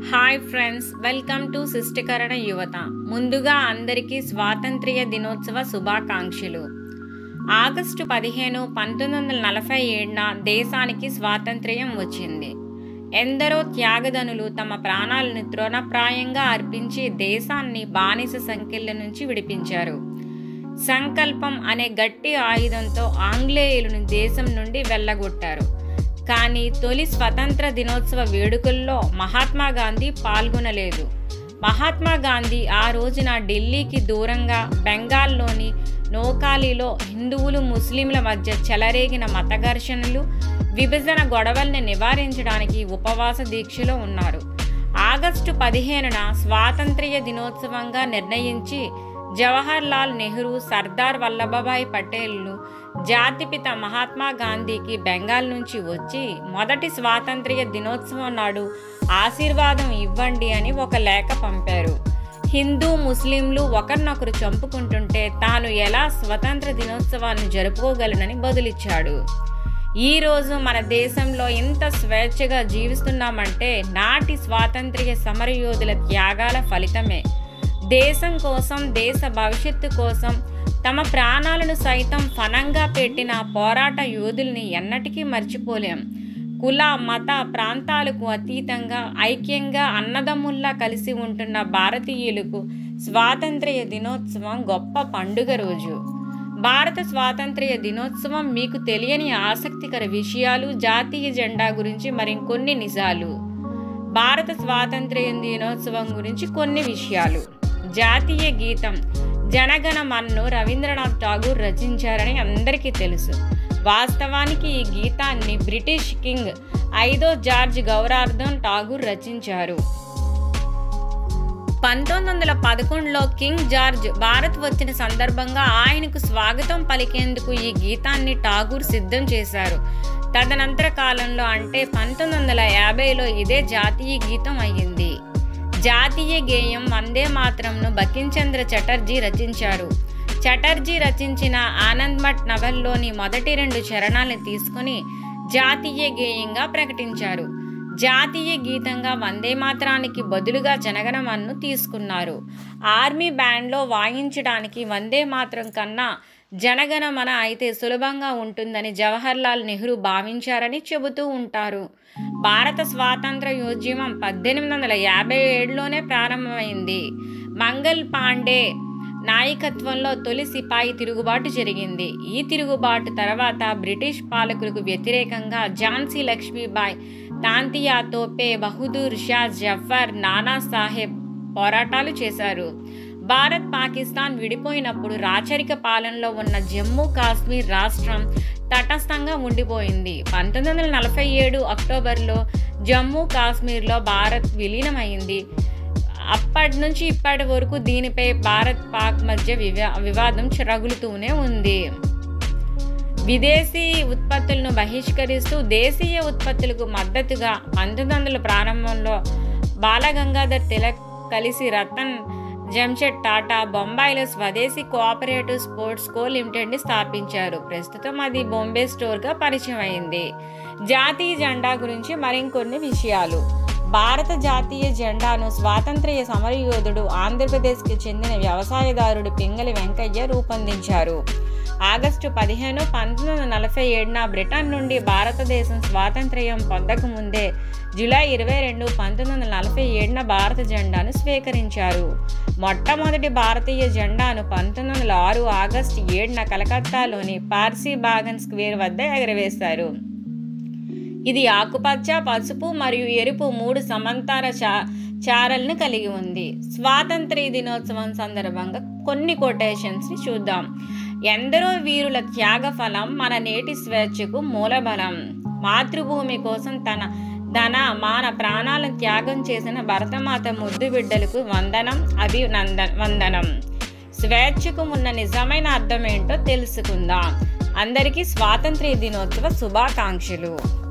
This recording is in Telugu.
హాయ్ ఫ్రెండ్స్ వెల్కమ్ టు శిష్టకరణ యువత ముందుగా అందరికీ స్వాతంత్ర్య దినోత్సవ శుభాకాంక్షలు ఆగస్టు పదిహేను పంతొమ్మిది వందల నలభై ఏడున దేశానికి స్వాతంత్ర్యం వచ్చింది ఎందరో త్యాగదనులు తమ ప్రాణాలను తృణప్రాయంగా అర్పించి దేశాన్ని బానిస సంఖ్యల నుంచి విడిపించారు సంకల్పం అనే గట్టి ఆయుధంతో ఆంగ్లేయులను దేశం నుండి వెళ్ళగొట్టారు కానీ తొలి స్వతంత్ర దినోత్సవ వేడుకల్లో మహాత్మా గాంధీ పాల్గొనలేదు మహాత్మా గాంధీ ఆ రోజున ఢిల్లీకి దూరంగా బెంగాల్లోని నోకాలిలో హిందువులు ముస్లింల మధ్య చెలరేగిన మత ఘర్షణలు విభజన గొడవల్ని నివారించడానికి ఉపవాస దీక్షలో ఉన్నారు ఆగస్టు పదిహేనున స్వాతంత్ర్య దినోత్సవంగా నిర్ణయించి జవహర్ లాల్ నెహ్రూ సర్దార్ వల్లభభాయ్ పటేల్ను జాతిపిత మహాత్మా గాంధీకి బెంగాల్ నుంచి వచ్చి మొదటి స్వాతంత్ర్య దినోత్సవం నాడు ఆశీర్వాదం ఇవ్వండి అని ఒక లేఖ పంపారు హిందూ ముస్లింలు ఒకరినొకరు చంపుకుంటుంటే తాను ఎలా స్వతంత్ర దినోత్సవాన్ని జరుపుకోగలనని బదులిచ్చాడు ఈ రోజు మన దేశంలో ఇంత స్వేచ్ఛగా జీవిస్తున్నామంటే నాటి స్వాతంత్ర్య సమరయోధుల త్యాగాల ఫలితమే దేశం కోసం దేశ భవిష్యత్తు కోసం తమ ప్రాణాలను సైతం ఫనంగా పెట్టిన పోరాట యోధుల్ని ఎన్నటికీ మర్చిపోలేం కుల మత ప్రాంతాలకు అతీతంగా ఐక్యంగా అన్నదమ్ముల్లా కలిసి ఉంటున్న భారతీయులకు స్వాతంత్ర్య దినోత్సవం గొప్ప పండుగ రోజు భారత స్వాతంత్ర్య దినోత్సవం మీకు తెలియని ఆసక్తికర విషయాలు జాతీయ జెండా గురించి మరికొన్ని నిజాలు భారత స్వాతంత్ర్య దినోత్సవం గురించి కొన్ని విషయాలు జాతీయ గీతం జనగణ మన్ను రవీంద్రనాథ్ ఠాగూర్ రచించారని అందరికీ తెలుసు వాస్తవానికి ఈ గీతాన్ని బ్రిటిష్ కింగ్ ఐదో జార్జ్ గౌరార్ధన్ ఠాగూర్ రచించారు పంతొమ్మిది వందల పదకొండులో కింగ్ జార్జ్ భారత్ వచ్చిన సందర్భంగా ఆయనకు స్వాగతం పలికేందుకు ఈ గీతాన్ని ఠాగూర్ సిద్ధం చేశారు తదనంతర కాలంలో అంటే పంతొమ్మిది వందల యాభైలో ఇదే జాతీయ గీతం అయ్యింది జాతీయ గేయం వందే మాత్రంను బకించంద్ర చటర్జీ రచించారు చటర్జీ రచించిన ఆనంద్ మఠ్ నవల్లోని మొదటి రెండు చరణాలను తీసుకుని జాతీయ గేయంగా ప్రకటించారు జాతీయ గీతంగా వందే మాత్రానికి బదులుగా జనగణమన్ను తీసుకున్నారు ఆర్మీ బ్యాండ్లో వాయించడానికి వందే మాత్రం కన్నా జనగణమన అయితే సులభంగా ఉంటుందని జవహర్లాల్ నెహ్రూ భావించారని చెబుతూ ఉంటారు భారత స్వాతంత్ర యోద్యమం పద్దెనిమిది వందల యాభై ఏడులోనే ప్రారంభమైంది మంగల్ పాండే నాయకత్వంలో తొలి సిపాయి తిరుగుబాటు జరిగింది ఈ తిరుగుబాటు తర్వాత బ్రిటిష్ పాలకులకు వ్యతిరేకంగా ఝాన్సీ లక్ష్మీబాయ్ తాంతియా తోపే బహదూర్ షా జఫర్ నానా సాహెబ్ పోరాటాలు చేశారు భారత్ పాకిస్తాన్ విడిపోయినప్పుడు రాచరిక పాలనలో ఉన్న జమ్మూ కాశ్మీర్ రాష్ట్రం తటస్థంగా ఉండిపోయింది పంతొమ్మిది వందల నలభై ఏడు అక్టోబర్లో జమ్మూ కాశ్మీర్లో భారత్ విలీనమైంది అప్పటి నుంచి ఇప్పటి వరకు దీనిపై భారత్ పాక్ మధ్య వివా వివాదం రగులుతూనే ఉంది విదేశీ ఉత్పత్తులను బహిష్కరిస్తూ దేశీయ ఉత్పత్తులకు మద్దతుగా పంతొమ్మిది వందల ప్రారంభంలో బాలగంగాధర్ తిలక్ కలిసి రతన్ జంషెడ్ టాటా బొంబాయిలో స్వదేశీ కోఆపరేటివ్ స్పోర్ట్స్ కో లిమిటెడ్ని స్థాపించారు ప్రస్తుతం అది బొంబే స్టోర్గా పరిచయం అయింది జాతీయ జెండా గురించి మరికొన్ని విషయాలు భారత జాతీయ జెండాను స్వాతంత్ర్య సమరయోధుడు ఆంధ్రప్రదేశ్కి చెందిన వ్యవసాయదారుడు పింగళి వెంకయ్య రూపొందించారు ఆగస్టు పదిహేను పంతొమ్మిది వందల నలభై ఏడున బ్రిటన్ నుండి భారతదేశం స్వాతంత్ర్యం పొందకముందే జూలై ఇరవై రెండు పంతొమ్మిది వందల నలభై ఏడున భారత జెండాను స్వీకరించారు మొట్టమొదటి భారతీయ జెండాను పంతొమ్మిది వందల ఆరు ఆగస్టు ఏడున కలకత్తాలోని పార్సీ బాగన్ స్క్వేర్ వద్ద ఎగరవేశారు ఇది ఆకుపచ్చ పసుపు మరియు ఎరుపు మూడు సమాంతర చా చారల్ని కలిగి ఉంది స్వాతంత్ర్య దినోత్సవం సందర్భంగా కొన్ని కొటేషన్స్ని చూద్దాం ఎందరో వీరుల త్యాగ ఫలం మన నేటి స్వేచ్ఛకు మూలబలం మాతృభూమి కోసం తన ధన మాన ప్రాణాలను త్యాగం చేసిన భరతమాత ముద్దు బిడ్డలకు వందనం అభినంద వందనం స్వేచ్ఛకు ఉన్న నిజమైన అర్థం ఏంటో తెలుసుకుందాం అందరికీ స్వాతంత్ర్య దినోత్సవ శుభాకాంక్షలు